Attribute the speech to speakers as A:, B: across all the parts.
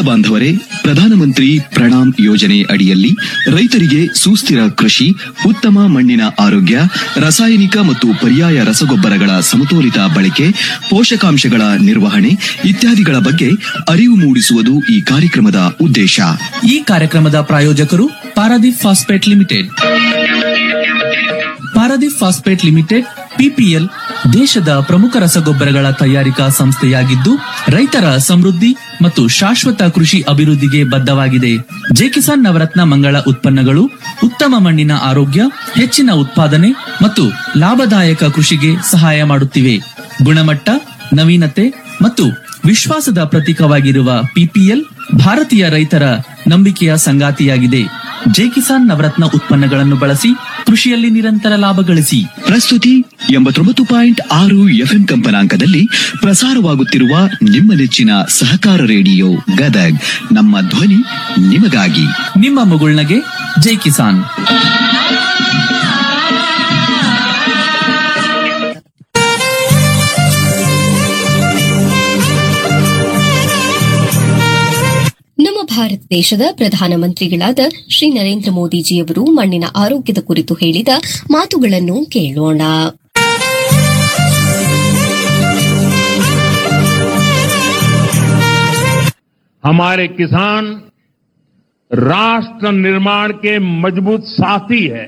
A: ಬಾಂಧವರೇ ಪ್ರಧಾನಮಂತ್ರಿ ಪ್ರಣಾಮ್ ಯೋಜನೆ ಅಡಿಯಲ್ಲಿ ರೈತರಿಗೆ ಸುಸ್ಥಿರ ಕೃಷಿ ಉತ್ತಮ ಮಣ್ಣಿನ ಆರೋಗ್ಯ ರಾಸಾಯನಿಕ ಮತ್ತು ಪರ್ಯಾಯ ರಸಗೊಬ್ಬರಗಳ ಸಮತೋಲಿತ ಬಳಕೆ ಪೋಷಕಾಂಶಗಳ ನಿರ್ವಹಣೆ ಇತ್ಯಾದಿಗಳ ಬಗ್ಗೆ ಅರಿವು ಮೂಡಿಸುವುದು ಈ ಕಾರ್ಯಕ್ರಮದ ಉದ್ದೇಶ
B: ಈ ಕಾರ್ಯಕ್ರಮದ ಪ್ರಾಯೋಜಕರು Paradeep phosphate limited Paradeep phosphate limited PPL ದೇಶದ ಪ್ರಮುಖ ರಸಗೊಬ್ಬರಗಳ ತಯಾರಿಕಾ ಸಂಸ್ಥೆಯಾಗಿದ್ದು ರೈತರ ಸಮೃದ್ಧಿ ಮತ್ತು ಶಾಶ್ವತ ಕೃಷಿ ಅಭಿವೃದ್ಧಿಗೆ ಬದ್ಧವಾಗಿದೆ ಜೆಕಿಸಾನ್ ನವರತ್ನ ಮಂಗಳ ಉತ್ಪನ್ನಗಳು ಉತ್ತಮ ಮಣ್ಣಿನ ಆರೋಗ್ಯ ಹೆಚ್ಚಿನ ಉತ್ಪಾದನೆ ಮತ್ತು ಲಾಭದಾಯಕ ಕೃಷಿಗೆ ಸಹಾಯ ಮಾಡುತ್ತಿವೆ ಗುಣಮಟ್ಟ ನವೀನತೆ ಮತ್ತು ವಿಶ್ವಾಸದ ಪ್ರತೀಕವಾಗಿರುವ ಪಿಪಿಎಲ್ ಭಾರತೀಯ ರೈತರ ನಂಬಿಕೆಯ ಸಂಗಾತಿಯಾಗಿದೆ ಜೆಕಿಸಾನ್ ನವರತ್ನ ಉತ್ಪನ್ನಗಳನ್ನು ಬಳಸಿ ಕೃಷಿಯಲ್ಲಿ ನಿರಂತರ ಲಾಭ ಗಳಿಸಿ
A: ಪ್ರಸ್ತುತಿ ಎಂಬತ್ತೊಂಬತ್ತು ಪಾಯಿಂಟ್ ಆರು ಎಫ್ಎಂ ಕಂಪನಾಂಕದಲ್ಲಿ ಪ್ರಸಾರವಾಗುತ್ತಿರುವ ನಿಮ್ಮ ನೆಚ್ಚಿನ ಸಹಕಾರ ರೇಡಿಯೋ ಗದಗ್ ನಮ್ಮ ಧ್ವನಿ ನಿಮಗಾಗಿ
B: ನಿಮ್ಮ ಮುಗುಳ್ನಗೆ ಜೈ ಕಿಸಾನ್
C: ನಮ್ಮ ಭಾರತ ದೇಶದ ಪ್ರಧಾನಮಂತ್ರಿಗಳಾದ ಶ್ರೀ ನರೇಂದ್ರ ಮೋದಿಜಿಯವರು ಮಣ್ಣಿನ ಆರೋಗ್ಯದ ಕುರಿತು ಹೇಳಿದ ಮಾತುಗಳನ್ನು ಕೇಳೋಣ
D: हमारे किसान राष्ट्र निर्माण के मजबूत साथी है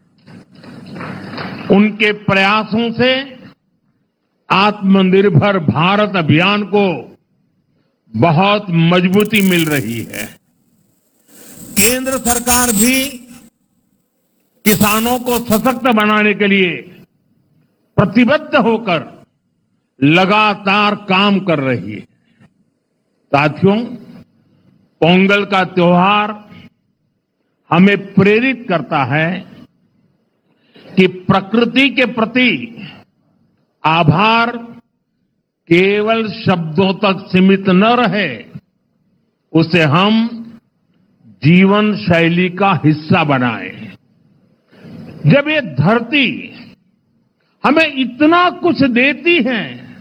D: उनके प्रयासों से आत्मनिर्भर भारत अभियान को बहुत मजबूती मिल रही है केंद्र सरकार भी किसानों को सशक्त बनाने के लिए प्रतिबद्ध होकर लगातार काम कर रही है साथियों पोंगल का त्योहार हमें प्रेरित करता है कि प्रकृति के प्रति आभार केवल शब्दों तक सीमित न रहे उसे हम जीवन शैली का हिस्सा बनाएं जब ये धरती हमें इतना कुछ देती है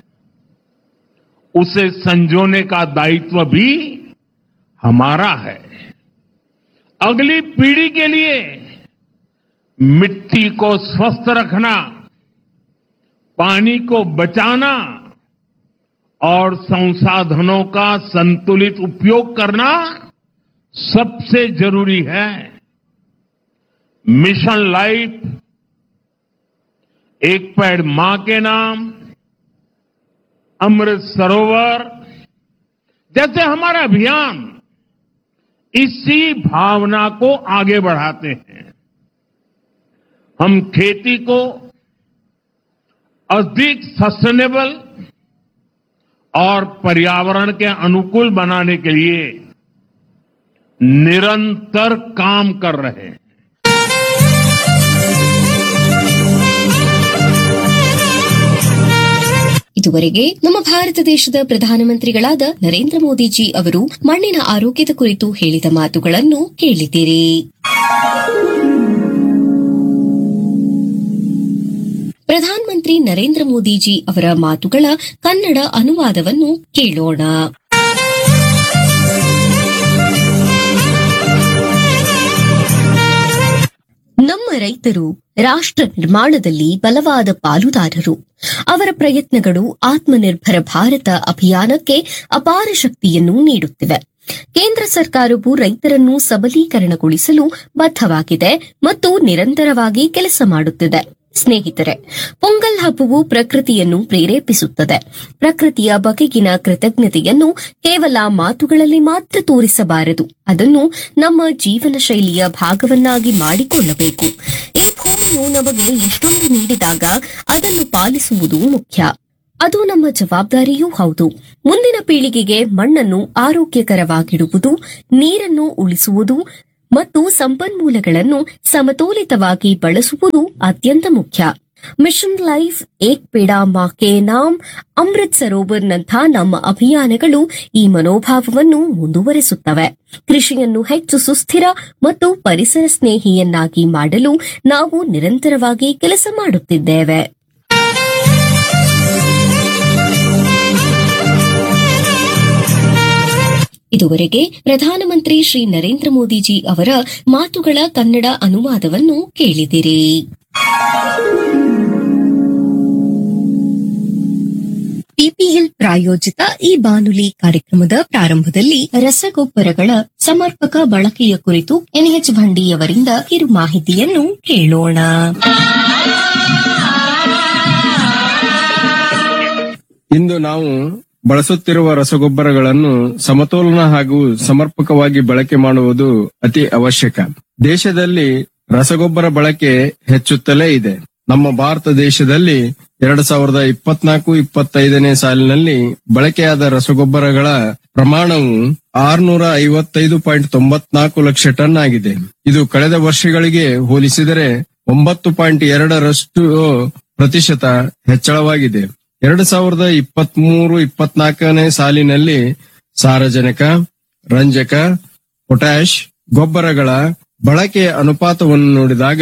D: उसे संजोने का दायित्व भी हमारा है अगली पीढ़ी के लिए मिट्टी को स्वस्थ रखना पानी को बचाना और संसाधनों का संतुलित उपयोग करना सबसे जरूरी है मिशन लाइफ एक पेड़ मां के नाम अमृत सरोवर जैसे हमारा अभियान इसी भावना को आगे बढ़ाते हैं हम खेती को अधिक सस्टेनेबल और पर्यावरण के अनुकूल बनाने के लिए निरंतर काम कर रहे हैं
C: ಇದುವರೆಗೆ ನಮ್ಮ ಭಾರತ ದೇಶದ ಪ್ರಧಾನಮಂತ್ರಿಗಳಾದ ನರೇಂದ್ರ ಮೋದಿಜಿ ಅವರು ಮಣ್ಣಿನ ಆರೋಗ್ಯದ ಕುರಿತು ಹೇಳಿದ ಮಾತುಗಳನ್ನು ಕೇಳಿದಿರಿ ಪ್ರಧಾನಮಂತ್ರಿ ನರೇಂದ್ರ ಮೋದಿಜಿ ಅವರ ಮಾತುಗಳ ಕನ್ನಡ ಅನುವಾದವನ್ನು ಕೇಳೋಣ ನಮ್ಮ ರೈತರು ರಾಷ್ಟ್ರ ನಿರ್ಮಾಣದಲ್ಲಿ ಬಲವಾದ ಪಾಲುದಾರರು ಅವರ ಪ್ರಯತ್ನಗಳು ಆತ್ಮನಿರ್ಭರ ಭಾರತ ಅಭಿಯಾನಕ್ಕೆ ಅಪಾರ ಶಕ್ತಿಯನ್ನು ನೀಡುತ್ತಿವೆ ಕೇಂದ್ರ ಸರ್ಕಾರವು ರೈತರನ್ನು ಸಬಲೀಕರಣಗೊಳಿಸಲು ಬದ್ಧವಾಗಿದೆ ಮತ್ತು ನಿರಂತರವಾಗಿ ಕೆಲಸ ಮಾಡುತ್ತಿದೆ ಸ್ನೇಹಿತರೆ ಪೊಂಗಲ್ ಹಬ್ಬವು ಪ್ರಕೃತಿಯನ್ನು ಪ್ರೇರೇಪಿಸುತ್ತದೆ ಪ್ರಕೃತಿಯ ಬಗೆಗಿನ ಕೃತಜ್ಞತೆಯನ್ನು ಕೇವಲ ಮಾತುಗಳಲ್ಲಿ ಮಾತ್ರ ತೋರಿಸಬಾರದು ಅದನ್ನು ನಮ್ಮ ಜೀವನ ಶೈಲಿಯ ಭಾಗವನ್ನಾಗಿ ಮಾಡಿಕೊಳ್ಳಬೇಕು ಈ ಭೂಮಿಯು ನಮಗೆ ಎಷ್ಟೊಂದು ನೀಡಿದಾಗ ಅದನ್ನು ಪಾಲಿಸುವುದು ಮುಖ್ಯ ಅದು ನಮ್ಮ ಜವಾಬ್ದಾರಿಯೂ ಹೌದು ಮುಂದಿನ ಪೀಳಿಗೆಗೆ ಮಣ್ಣನ್ನು ಆರೋಗ್ಯಕರವಾಗಿಡುವುದು ನೀರನ್ನು ಉಳಿಸುವುದು ಮತ್ತು ಸಂಪನ್ಮೂಲಗಳನ್ನು ಸಮತೋಲಿತವಾಗಿ ಬಳಸುವುದು ಅತ್ಯಂತ ಮುಖ್ಯ ಮಿಷನ್ ಲೈಫ್ ಏಕ್ ಪೇಡಾ ಮಾ ಕೆ ನಾಮ್ ಅಮೃತ್ ಸರೋವರ್ನಂಥ ನಮ್ಮ ಅಭಿಯಾನಗಳು ಈ ಮನೋಭಾವವನ್ನು ಮುಂದುವರೆಸುತ್ತವೆ ಕೃಷಿಯನ್ನು ಹೆಚ್ಚು ಸುಸ್ಥಿರ ಮತ್ತು ಪರಿಸರ ಸ್ನೇಹಿಯನ್ನಾಗಿ ಮಾಡಲು ನಾವು ನಿರಂತರವಾಗಿ ಕೆಲಸ ಮಾಡುತ್ತಿದ್ದೇವೆ ಇದುವರೆಗೆ ಪ್ರಧಾನಮಂತ್ರಿ ಶ್ರೀ ನರೇಂದ್ರ ಮೋದಿಜಿ ಅವರ ಮಾತುಗಳ ಕನ್ನಡ ಅನುವಾದವನ್ನು ಕೇಳಿದಿರಿ ಪಿಪಿಎಲ್ ಪ್ರಾಯೋಜಿತ ಈ ಬಾನುಲಿ ಕಾರ್ಯಕ್ರಮದ ಪ್ರಾರಂಭದಲ್ಲಿ ರಸಗೊಬ್ಬರಗಳ ಸಮರ್ಪಕ ಬಳಕೆಯ ಕುರಿತು ಎನ್ಎಚ್ ಭಂಡಿಯವರಿಂದ ಕಿರು ಮಾಹಿತಿಯನ್ನು ಕೇಳೋಣ
E: ಇಂದು ನಾವು ಬಳಸುತ್ತಿರುವ ರಸಗೊಬ್ಬರಗಳನ್ನು ಸಮತೋಲನ ಹಾಗೂ ಸಮರ್ಪಕವಾಗಿ ಬಳಕೆ ಮಾಡುವುದು ಅತಿ ಅವಶ್ಯಕ ದೇಶದಲ್ಲಿ ರಸಗೊಬ್ಬರ ಬಳಕೆ ಹೆಚ್ಚುತ್ತಲೇ ಇದೆ ನಮ್ಮ ಭಾರತ ದೇಶದಲ್ಲಿ ಎರಡ್ ಸಾವಿರದ ಇಪ್ಪತ್ನಾಲ್ಕು ಇಪ್ಪತ್ತೈದನೇ ಸಾಲಿನಲ್ಲಿ ಬಳಕೆಯಾದ ರಸಗೊಬ್ಬರಗಳ ಪ್ರಮಾಣವು ಆರ್ನೂರ ಐವತ್ತೈದು ಪಾಯಿಂಟ್ ತೊಂಬತ್ನಾಲ್ಕು ಲಕ್ಷ ಟನ್ ಆಗಿದೆ ಇದು ಕಳೆದ ವರ್ಷಗಳಿಗೆ ಹೋಲಿಸಿದರೆ ಒಂಬತ್ತು ಪಾಯಿಂಟ್ ಎರಡರಷ್ಟು ಪ್ರತಿಶತ ಹೆಚ್ಚಳವಾಗಿದೆ ಎರಡು ಸಾವಿರದ ಇಪ್ಪತ್ಮೂರು ಇಪ್ಪತ್ನಾಲ್ಕನೇ ಸಾಲಿನಲ್ಲಿ ಸಾರಜನಕ ರಂಜಕ ಪೊಟ್ಯಾಷ್ ಗೊಬ್ಬರಗಳ ಬಳಕೆಯ ಅನುಪಾತವನ್ನು ನೋಡಿದಾಗ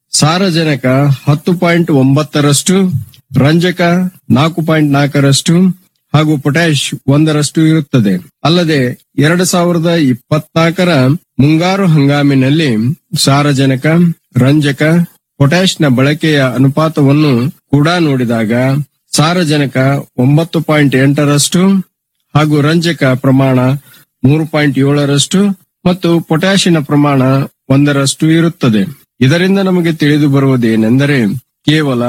E: ಸಾರಜನಕ ಹತ್ತು ಪಾಯಿಂಟ್ ಒಂಬತ್ತರಷ್ಟು ರಂಜಕ ನಾಲ್ಕು ಪಾಯಿಂಟ್ ನಾಲ್ಕರಷ್ಟು ಹಾಗೂ ಪೊಟ್ಯಾಷ್ ಒಂದರಷ್ಟು ಇರುತ್ತದೆ ಅಲ್ಲದೆ ಎರಡು ಸಾವಿರದ ಇಪ್ಪತ್ನಾಲ್ಕರ ಮುಂಗಾರು ಹಂಗಾಮಿನಲ್ಲಿ ಸಾರಜನಕ ರಂಜಕ ಪೊಟ್ಯಾಷ್ನ ಬಳಕೆಯ ಅನುಪಾತವನ್ನು ಕೂಡ ನೋಡಿದಾಗ ಸಾರಜನಕ ಒಂಬತ್ತು ಪಾಯಿಂಟ್ ಎಂಟರಷ್ಟು ಹಾಗೂ ರಂಜಕ ಪ್ರಮಾಣ ಮೂರು ಪಾಯಿಂಟ್ ಏಳರಷ್ಟು ಮತ್ತು ಪೊಟ್ಯಾಷಿನ ಪ್ರಮಾಣ ಒಂದರಷ್ಟು ಇರುತ್ತದೆ ಇದರಿಂದ ನಮಗೆ ತಿಳಿದು ಬರುವುದೇನೆಂದರೆ ಕೇವಲ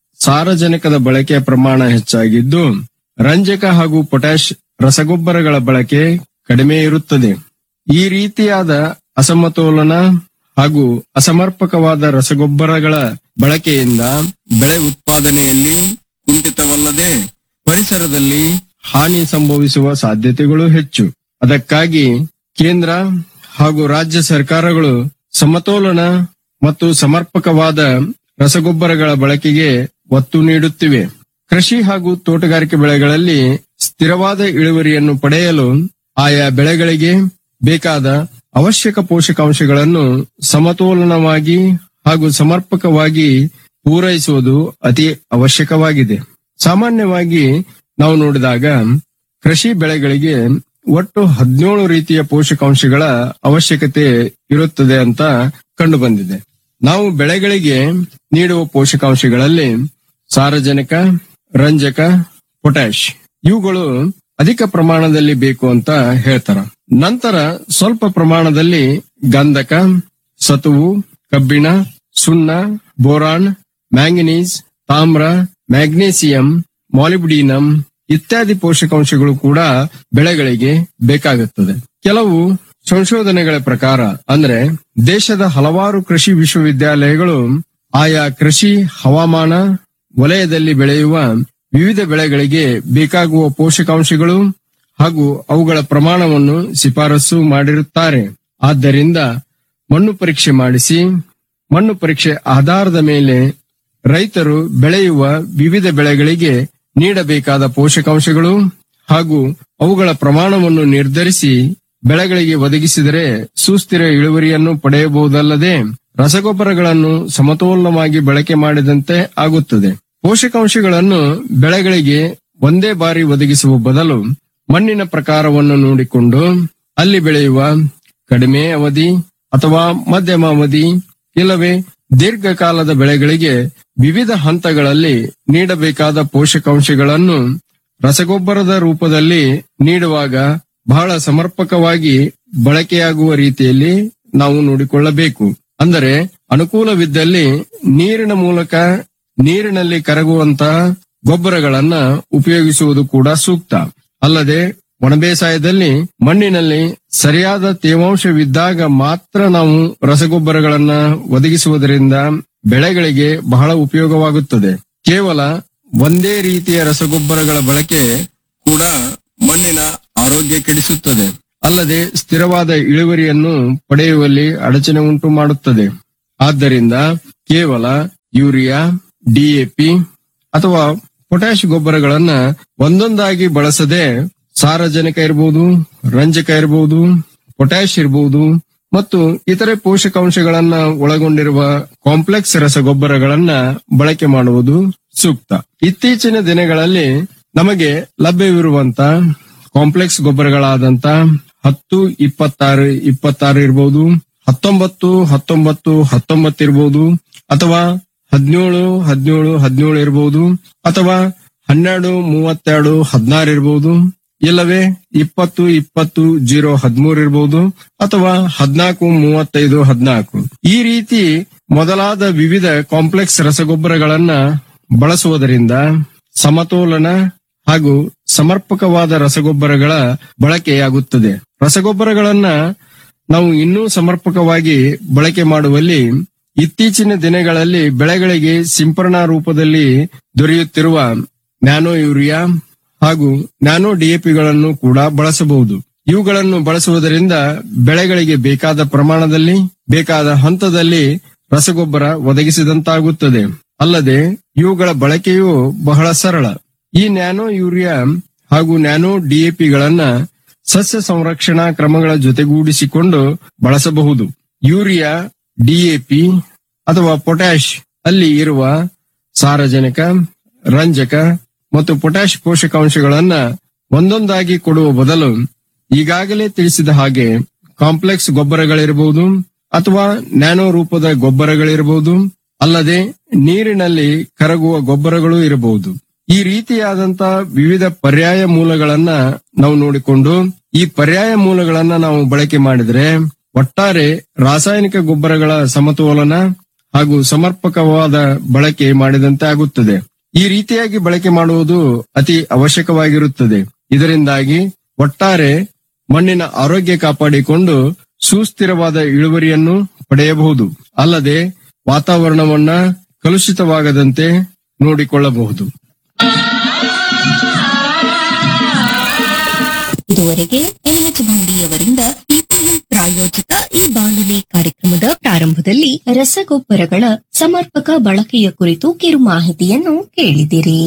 E: ಸಾರಜನಕದ ಬಳಕೆಯ ಪ್ರಮಾಣ ಹೆಚ್ಚಾಗಿದ್ದು ರಂಜಕ ಹಾಗೂ ಪೊಟ್ಯಾಷ್ ರಸಗೊಬ್ಬರಗಳ ಬಳಕೆ ಕಡಿಮೆ ಇರುತ್ತದೆ ಈ ರೀತಿಯಾದ ಅಸಮತೋಲನ ಹಾಗೂ ಅಸಮರ್ಪಕವಾದ ರಸಗೊಬ್ಬರಗಳ ಬಳಕೆಯಿಂದ ಬೆಳೆ ಉತ್ಪಾದನೆಯಲ್ಲಿ ಕುಂಠಿತವಲ್ಲದೆ ಪರಿಸರದಲ್ಲಿ ಹಾನಿ ಸಂಭವಿಸುವ ಸಾಧ್ಯತೆಗಳು ಹೆಚ್ಚು ಅದಕ್ಕಾಗಿ ಕೇಂದ್ರ ಹಾಗೂ ರಾಜ್ಯ ಸರ್ಕಾರಗಳು ಸಮತೋಲನ ಮತ್ತು ಸಮರ್ಪಕವಾದ ರಸಗೊಬ್ಬರಗಳ ಬಳಕೆಗೆ ಒತ್ತು ನೀಡುತ್ತಿವೆ ಕೃಷಿ ಹಾಗೂ ತೋಟಗಾರಿಕೆ ಬೆಳೆಗಳಲ್ಲಿ ಸ್ಥಿರವಾದ ಇಳುವರಿಯನ್ನು ಪಡೆಯಲು ಆಯಾ ಬೆಳೆಗಳಿಗೆ ಬೇಕಾದ ಅವಶ್ಯಕ ಪೋಷಕಾಂಶಗಳನ್ನು ಸಮತೋಲನವಾಗಿ ಹಾಗೂ ಸಮರ್ಪಕವಾಗಿ ಪೂರೈಸುವುದು ಅತಿ ಅವಶ್ಯಕವಾಗಿದೆ ಸಾಮಾನ್ಯವಾಗಿ ನಾವು ನೋಡಿದಾಗ ಕೃಷಿ ಬೆಳೆಗಳಿಗೆ ಒಟ್ಟು ಹದಿನೇಳು ರೀತಿಯ ಪೋಷಕಾಂಶಗಳ ಅವಶ್ಯಕತೆ ಇರುತ್ತದೆ ಅಂತ ಕಂಡು ಬಂದಿದೆ ನಾವು ಬೆಳೆಗಳಿಗೆ ನೀಡುವ ಪೋಷಕಾಂಶಗಳಲ್ಲಿ ಸಾರಜನಕ ರಂಜಕ ಪೊಟ್ಯಾಷ್ ಇವುಗಳು ಅಧಿಕ ಪ್ರಮಾಣದಲ್ಲಿ ಬೇಕು ಅಂತ ಹೇಳ್ತಾರ ನಂತರ ಸ್ವಲ್ಪ ಪ್ರಮಾಣದಲ್ಲಿ ಗಂಧಕ ಸತುವು ಕಬ್ಬಿಣ ಸುಣ್ಣ ಬೋರಾನ್ ಮ್ಯಾಂಗನೀಸ್ ತಾಮ್ರ ಮ್ಯಾಗ್ನೇಸಿಯಂ ಮಾಲಿಬ್ಡಿನಂ ಇತ್ಯಾದಿ ಪೋಷಕಾಂಶಗಳು ಕೂಡ ಬೆಳೆಗಳಿಗೆ ಬೇಕಾಗುತ್ತದೆ ಕೆಲವು ಸಂಶೋಧನೆಗಳ ಪ್ರಕಾರ ಅಂದ್ರೆ ದೇಶದ ಹಲವಾರು ಕೃಷಿ ವಿಶ್ವವಿದ್ಯಾಲಯಗಳು ಆಯಾ ಕೃಷಿ ಹವಾಮಾನ ವಲಯದಲ್ಲಿ ಬೆಳೆಯುವ ವಿವಿಧ ಬೆಳೆಗಳಿಗೆ ಬೇಕಾಗುವ ಪೋಷಕಾಂಶಗಳು ಹಾಗೂ ಅವುಗಳ ಪ್ರಮಾಣವನ್ನು ಶಿಫಾರಸು ಮಾಡಿರುತ್ತಾರೆ ಆದ್ದರಿಂದ ಮಣ್ಣು ಪರೀಕ್ಷೆ ಮಾಡಿಸಿ ಮಣ್ಣು ಪರೀಕ್ಷೆ ಆಧಾರದ ಮೇಲೆ ರೈತರು ಬೆಳೆಯುವ ವಿವಿಧ ಬೆಳೆಗಳಿಗೆ ನೀಡಬೇಕಾದ ಪೋಷಕಾಂಶಗಳು ಹಾಗೂ ಅವುಗಳ ಪ್ರಮಾಣವನ್ನು ನಿರ್ಧರಿಸಿ ಬೆಳೆಗಳಿಗೆ ಒದಗಿಸಿದರೆ ಸುಸ್ಥಿರ ಇಳುವರಿಯನ್ನು ಪಡೆಯಬಹುದಲ್ಲದೆ ರಸಗೊಬ್ಬರಗಳನ್ನು ಸಮತೋಲನವಾಗಿ ಬಳಕೆ ಮಾಡಿದಂತೆ ಆಗುತ್ತದೆ ಪೋಷಕಾಂಶಗಳನ್ನು ಬೆಳೆಗಳಿಗೆ ಒಂದೇ ಬಾರಿ ಒದಗಿಸುವ ಬದಲು ಮಣ್ಣಿನ ಪ್ರಕಾರವನ್ನು ನೋಡಿಕೊಂಡು ಅಲ್ಲಿ ಬೆಳೆಯುವ ಕಡಿಮೆ ಅವಧಿ ಅಥವಾ ಮಧ್ಯಮ ಅವಧಿ ಇಲ್ಲವೇ ದೀರ್ಘಕಾಲದ ಬೆಳೆಗಳಿಗೆ ವಿವಿಧ ಹಂತಗಳಲ್ಲಿ ನೀಡಬೇಕಾದ ಪೋಷಕಾಂಶಗಳನ್ನು ರಸಗೊಬ್ಬರದ ರೂಪದಲ್ಲಿ ನೀಡುವಾಗ ಬಹಳ ಸಮರ್ಪಕವಾಗಿ ಬಳಕೆಯಾಗುವ ರೀತಿಯಲ್ಲಿ ನಾವು ನೋಡಿಕೊಳ್ಳಬೇಕು ಅಂದರೆ ಅನುಕೂಲವಿದ್ದಲ್ಲಿ ನೀರಿನ ಮೂಲಕ ನೀರಿನಲ್ಲಿ ಕರಗುವಂತಹ ಗೊಬ್ಬರಗಳನ್ನ ಉಪಯೋಗಿಸುವುದು ಕೂಡ ಸೂಕ್ತ ಅಲ್ಲದೆ ಒಣಬೇಸಾಯದಲ್ಲಿ ಮಣ್ಣಿನಲ್ಲಿ ಸರಿಯಾದ ತೇವಾಂಶವಿದ್ದಾಗ ಮಾತ್ರ ನಾವು ರಸಗೊಬ್ಬರಗಳನ್ನ ಒದಗಿಸುವುದರಿಂದ ಬೆಳೆಗಳಿಗೆ ಬಹಳ ಉಪಯೋಗವಾಗುತ್ತದೆ ಕೇವಲ ಒಂದೇ ರೀತಿಯ ರಸಗೊಬ್ಬರಗಳ ಬಳಕೆ ಕೂಡ ಮಣ್ಣಿನ ಆರೋಗ್ಯ ಕೆಡಿಸುತ್ತದೆ ಅಲ್ಲದೆ ಸ್ಥಿರವಾದ ಇಳುವರಿಯನ್ನು ಪಡೆಯುವಲ್ಲಿ ಅಡಚಣೆ ಉಂಟು ಮಾಡುತ್ತದೆ ಆದ್ದರಿಂದ ಕೇವಲ ಯೂರಿಯಾ ಡಿಎಪಿ ಅಥವಾ ಪೊಟ್ಯಾಶ್ ಗೊಬ್ಬರಗಳನ್ನ ಒಂದೊಂದಾಗಿ ಬಳಸದೆ ಸಾರಜನಕ ಇರಬಹುದು ರಂಜಕ ಇರಬಹುದು ಪೊಟ್ಯಾಶ್ ಇರಬಹುದು ಮತ್ತು ಇತರೆ ಪೋಷಕಾಂಶಗಳನ್ನ ಒಳಗೊಂಡಿರುವ ಕಾಂಪ್ಲೆಕ್ಸ್ ರಸಗೊಬ್ಬರಗಳನ್ನ ಬಳಕೆ ಮಾಡುವುದು ಸೂಕ್ತ ಇತ್ತೀಚಿನ ದಿನಗಳಲ್ಲಿ ನಮಗೆ ಲಭ್ಯವಿರುವಂತ ಕಾಂಪ್ಲೆಕ್ಸ್ ಗೊಬ್ಬರಗಳಾದಂತ ಹತ್ತು ಇಪ್ಪತ್ತಾರು ಇಪ್ಪತ್ತಾರು ಇರ್ಬೋದು ಹತ್ತೊಂಬತ್ತು ಹತ್ತೊಂಬತ್ತು ಹತ್ತೊಂಬತ್ತು ಇರ್ಬೋದು ಅಥವಾ ಹದಿನೇಳು ಹದಿನೇಳು ಹದಿನೇಳು ಇರ್ಬೋದು ಅಥವಾ ಹನ್ನೆರಡು ಮೂವತ್ತೆರಡು ಹದಿನಾರು ಇರ್ಬೋದು ಇಲ್ಲವೇ ಇಪ್ಪತ್ತು ಇಪ್ಪತ್ತು ಜೀರೋ ಹದಿಮೂರು ಇರ್ಬೋದು ಅಥವಾ ಹದಿನಾಲ್ಕು ಮೂವತ್ತೈದು ಹದಿನಾಲ್ಕು ಈ ರೀತಿ ಮೊದಲಾದ ವಿವಿಧ ಕಾಂಪ್ಲೆಕ್ಸ್ ರಸಗೊಬ್ಬರಗಳನ್ನ ಬಳಸುವುದರಿಂದ ಸಮತೋಲನ ಹಾಗೂ ಸಮರ್ಪಕವಾದ ರಸಗೊಬ್ಬರಗಳ ಬಳಕೆಯಾಗುತ್ತದೆ ರಸಗೊಬ್ಬರಗಳನ್ನ ನಾವು ಇನ್ನೂ ಸಮರ್ಪಕವಾಗಿ ಬಳಕೆ ಮಾಡುವಲ್ಲಿ ಇತ್ತೀಚಿನ ದಿನಗಳಲ್ಲಿ ಬೆಳೆಗಳಿಗೆ ಸಿಂಪರಣಾ ರೂಪದಲ್ಲಿ ದೊರೆಯುತ್ತಿರುವ ನ್ಯಾನೋ ಯೂರಿಯಾ ಹಾಗೂ ನ್ಯಾನೋ ಡಿಎಪಿಗಳನ್ನು ಕೂಡ ಬಳಸಬಹುದು ಇವುಗಳನ್ನು ಬಳಸುವುದರಿಂದ ಬೆಳೆಗಳಿಗೆ ಬೇಕಾದ ಪ್ರಮಾಣದಲ್ಲಿ ಬೇಕಾದ ಹಂತದಲ್ಲಿ ರಸಗೊಬ್ಬರ ಒದಗಿಸಿದಂತಾಗುತ್ತದೆ ಅಲ್ಲದೆ ಇವುಗಳ ಬಳಕೆಯು ಬಹಳ ಸರಳ ಈ ನ್ಯಾನೋ ಯೂರಿಯಾ ಹಾಗೂ ನ್ಯಾನೋ ಡಿಎಪಿಗಳನ್ನ ಸಸ್ಯ ಸಂರಕ್ಷಣಾ ಕ್ರಮಗಳ ಜೊತೆಗೂಡಿಸಿಕೊಂಡು ಬಳಸಬಹುದು ಯೂರಿಯಾ ಡಿಎಪಿ ಅಥವಾ ಪೊಟ್ಯಾಶ್ ಅಲ್ಲಿ ಇರುವ ಸಾರಜನಕ ರಂಜಕ ಮತ್ತು ಪೊಟ್ಯಾಶ್ ಪೋಷಕಾಂಶಗಳನ್ನ ಒಂದೊಂದಾಗಿ ಕೊಡುವ ಬದಲು ಈಗಾಗಲೇ ತಿಳಿಸಿದ ಹಾಗೆ ಕಾಂಪ್ಲೆಕ್ಸ್ ಗೊಬ್ಬರಗಳಿರಬಹುದು ಅಥವಾ ನ್ಯಾನೋ ರೂಪದ ಗೊಬ್ಬರಗಳಿರಬಹುದು ಅಲ್ಲದೆ ನೀರಿನಲ್ಲಿ ಕರಗುವ ಗೊಬ್ಬರಗಳು ಇರಬಹುದು ಈ ರೀತಿಯಾದಂತ ವಿವಿಧ ಪರ್ಯಾಯ ಮೂಲಗಳನ್ನ ನಾವು ನೋಡಿಕೊಂಡು ಈ ಪರ್ಯಾಯ ಮೂಲಗಳನ್ನ ನಾವು ಬಳಕೆ ಮಾಡಿದ್ರೆ ಒಟ್ಟಾರೆ ರಾಸಾಯನಿಕ ಗೊಬ್ಬರಗಳ ಸಮತೋಲನ ಹಾಗೂ ಸಮರ್ಪಕವಾದ ಬಳಕೆ ಮಾಡಿದಂತೆ ಆಗುತ್ತದೆ ಈ ರೀತಿಯಾಗಿ ಬಳಕೆ ಮಾಡುವುದು ಅತಿ ಅವಶ್ಯಕವಾಗಿರುತ್ತದೆ ಇದರಿಂದಾಗಿ ಒಟ್ಟಾರೆ ಮಣ್ಣಿನ ಆರೋಗ್ಯ ಕಾಪಾಡಿಕೊಂಡು ಸುಸ್ಥಿರವಾದ ಇಳುವರಿಯನ್ನು ಪಡೆಯಬಹುದು ಅಲ್ಲದೆ ವಾತಾವರಣವನ್ನ ಕಲುಷಿತವಾಗದಂತೆ ನೋಡಿಕೊಳ್ಳಬಹುದು
C: ಇದುವರೆಗೆ ಎಎಚ್ ಭಂಡಿಯವರಿಂದ ಪಿಪಿಎಲ್ ಪ್ರಾಯೋಜಿತ ಈ ಬಾನುಲಿ ಕಾರ್ಯಕ್ರಮದ ಪ್ರಾರಂಭದಲ್ಲಿ ರಸಗೊಬ್ಬರಗಳ ಸಮರ್ಪಕ ಬಳಕೆಯ ಕುರಿತು ಕಿರು ಮಾಹಿತಿಯನ್ನು ಕೇಳಿದಿರಿ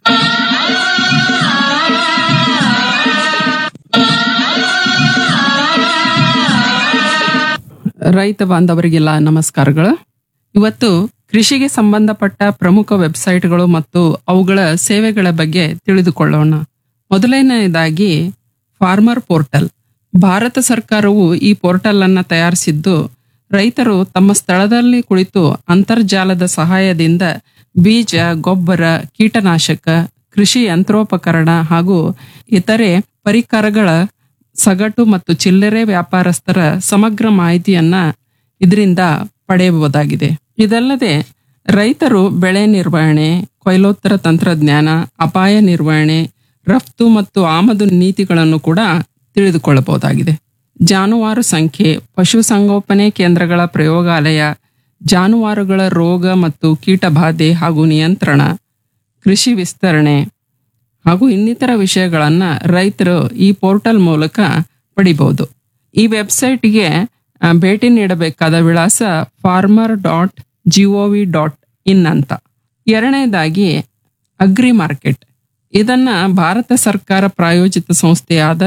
F: ರೈತ ಬಾಂಧವರಿಗೆಲ್ಲ ನಮಸ್ಕಾರಗಳು ಇವತ್ತು ಕೃಷಿಗೆ ಸಂಬಂಧಪಟ್ಟ ಪ್ರಮುಖ ವೆಬ್ಸೈಟ್ಗಳು ಮತ್ತು ಅವುಗಳ ಸೇವೆಗಳ ಬಗ್ಗೆ ತಿಳಿದುಕೊಳ್ಳೋಣ ಮೊದಲನೆಯದಾಗಿ ಫಾರ್ಮರ್ ಪೋರ್ಟಲ್ ಭಾರತ ಸರ್ಕಾರವು ಈ ಪೋರ್ಟಲ್ ಅನ್ನ ತಯಾರಿಸಿದ್ದು ರೈತರು ತಮ್ಮ ಸ್ಥಳದಲ್ಲಿ ಕುಳಿತು ಅಂತರ್ಜಾಲದ ಸಹಾಯದಿಂದ ಬೀಜ ಗೊಬ್ಬರ ಕೀಟನಾಶಕ ಕೃಷಿ ಯಂತ್ರೋಪಕರಣ ಹಾಗೂ ಇತರೆ ಪರಿಕರಗಳ ಸಗಟು ಮತ್ತು ಚಿಲ್ಲರೆ ವ್ಯಾಪಾರಸ್ಥರ ಸಮಗ್ರ ಮಾಹಿತಿಯನ್ನ ಇದರಿಂದ ಪಡೆಯಬಹುದಾಗಿದೆ ಇದಲ್ಲದೆ ರೈತರು ಬೆಳೆ ನಿರ್ವಹಣೆ ಕೊಯ್ಲೋತ್ತರ ತಂತ್ರಜ್ಞಾನ ಅಪಾಯ ನಿರ್ವಹಣೆ ರಫ್ತು ಮತ್ತು ಆಮದು ನೀತಿಗಳನ್ನು ಕೂಡ ತಿಳಿದುಕೊಳ್ಳಬಹುದಾಗಿದೆ ಜಾನುವಾರು ಸಂಖ್ಯೆ ಪಶುಸಂಗೋಪನೆ ಕೇಂದ್ರಗಳ ಪ್ರಯೋಗಾಲಯ ಜಾನುವಾರುಗಳ ರೋಗ ಮತ್ತು ಕೀಟಬಾಧೆ ಹಾಗೂ ನಿಯಂತ್ರಣ ಕೃಷಿ ವಿಸ್ತರಣೆ ಹಾಗೂ ಇನ್ನಿತರ ವಿಷಯಗಳನ್ನ ರೈತರು ಈ ಪೋರ್ಟಲ್ ಮೂಲಕ ಪಡಿಬಹುದು ಈ ವೆಬ್ಸೈಟ್ಗೆ ಆ, ಭೇಟಿ ನೀಡಬೇಕಾದ ವಿಳಾಸ farmer dot gov dot in ಅಂತ ಎರಡನೇದಾಗಿ ಅಗ್ರಿ ಮಾರ್ಕೆಟ್ ಇದನ್ನ ಭಾರತ ಸರ್ಕಾರ ಪ್ರಾಯೋಜಿತ ಸಂಸ್ಥೆಯಾದ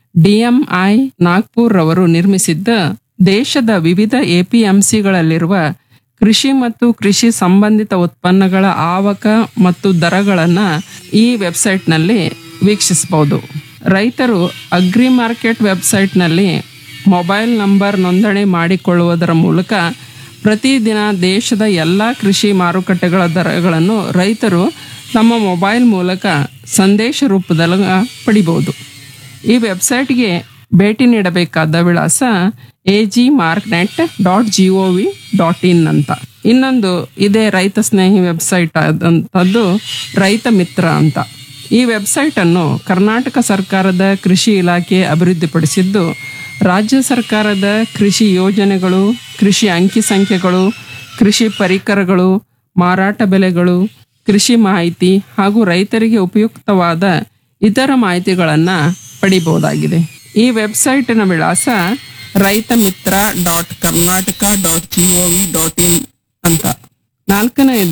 F: ಡಿಎಂಐ ನಾಗ್ಪುರ್ ರವರು ನಿರ್ಮಿಸಿದ್ದ ದೇಶದ ವಿವಿಧ ಎಪಿಎಂಸಿಗಳಲ್ಲಿರುವ ಕೃಷಿ ಮತ್ತು ಕೃಷಿ ಸಂಬಂಧಿತ ಉತ್ಪನ್ನಗಳ ಆವಕ ಮತ್ತು ದರಗಳನ್ನ ಈ ವೆಬ್ಸೈಟ್ನಲ್ಲಿ ವೀಕ್ಷಿಸಬಹುದು ರೈತರು ಅಗ್ರಿ ಮಾರ್ಕೆಟ್ ವೆಬ್ಸೈಟ್ನಲ್ಲಿ ಮೊಬೈಲ್ ನಂಬರ್ ನೋಂದಣಿ ಮಾಡಿಕೊಳ್ಳುವುದರ ಮೂಲಕ ಪ್ರತಿದಿನ ದೇಶದ ಎಲ್ಲ ಕೃಷಿ ಮಾರುಕಟ್ಟೆಗಳ ದರಗಳನ್ನು ರೈತರು ತಮ್ಮ ಮೊಬೈಲ್ ಮೂಲಕ ಸಂದೇಶ ರೂಪದಲ್ಲಿ ಪಡಿಬಹುದು ಈ ವೆಬ್ಸೈಟ್ಗೆ ಭೇಟಿ ನೀಡಬೇಕಾದ ವಿಳಾಸ A G mark net dot G O V dot in ಅಂತ ಇನ್ನೊಂದು ಇದೇ ರೈತ ಸ್ನೇಹಿ ವೆಬ್ಸೈಟ್ ಆದಂಥದ್ದು ರೈತ ಮಿತ್ರ ಅಂತ ಈ ವೆಬ್ಸೈಟ್ ಅನ್ನು ಕರ್ನಾಟಕ ಸರ್ಕಾರದ ಕೃಷಿ ಇಲಾಖೆ ಅಭಿವೃದ್ಧಿಪಡಿಸಿದ್ದು ರಾಜ್ಯ ಸರ್ಕಾರದ ಕೃಷಿ ಯೋಜನೆಗಳು ಕೃಷಿ ಅಂಕಿ ಸಂಖ್ಯೆಗಳು ಕೃಷಿ ಪರಿಕರಗಳು ಮಾರಾಟ ಬೆಲೆಗಳು ಕೃಷಿ ಮಾಹಿತಿ ಹಾಗೂ ರೈತರಿಗೆ ಉಪಯುಕ್ತವಾದ ಇತರ ಮಾಹಿತಿಗಳನ್ನ ಪಡಿಬಹುದಾಗಿದೆ ಈ ವೆಬ್ಸೈಟಿನ ವಿಳಾಸ Raitha Mitra dot Karnataka dot gov dot in ಅಂತ ನಾಲ್ಕನೇ